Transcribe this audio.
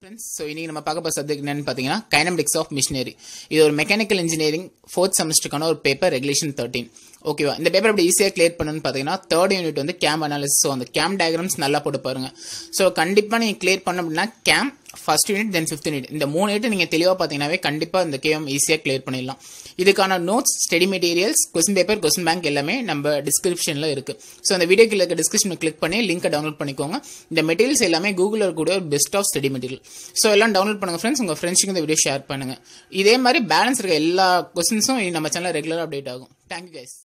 friends so இன்னைக்கு நம்ம பார்க்க போகிற சப்ஜெக்ட் என்னன்னு பார்த்தீங்கன்னா கைனமெடிக்ஸ் ஆஃப் மிஷினரி இது ஒரு மெக்கானிக்கல் இன்ஜினியரிங் ஃபோர்த் செமஸ்டருக்கான ஒரு பேப்பர் ரெகுலேஷன் தேர்ட்டின் ஓகேவா இந்த பேப்பர் அப்படி ஈஸியாக கிளியர் பண்ணணும்னு பார்த்தீங்கன்னா தேர்ட் யூனிட் வந்து கேம் அனாலிசிஸ் ஸோ அந்த கேம் டயக்ராம்ஸ் நல்லா போட்டு பாருங்க ஸோ கண்டிப்பாக நீங்கள் கிளியர் பண்ண அப்படின்னா game first unit then fifth unit இந்த மூணு யூனிட் நீங்கள் தெளிவாக பார்த்தீங்கன்னாவே கண்டிப்பாக இந்த கேம் ஈஸியாக கிளியர் பண்ணிடலாம் இதுக்கான notes study materials question paper question bank எல்லாமே நம்ம டிஸ்கிரிப்ஷனில் இருக்குது ஸோ அந்த வீடியோக்கு இருக்க டிஸ்கிரிப்ஷனில் கிளிக் பண்ணி லிங்கை டவுன்லோட் பண்ணிக்கோங்க இந்த மெட்டீரியல்ஸ் எல்லாமே கூகுளில் இருக்கக்கூடிய ஒரு best of study material so எல்லாம் டவுன்லோட் பண்ணுங்க ஃப்ரெண்ட்ஸ் உங்கள் ஃப்ரெண்ட்ஸுக்கு இந்த வீடியோ ஷேர் பண்ணுங்க இதே மாதிரி பேலன்ஸ் இருக்க எல்லா கொஸ்டின்ஸும் நம்ம சேனலில் ரெகுலராக அப்டேட் ஆகும் தேங்க்யூ கைஸ்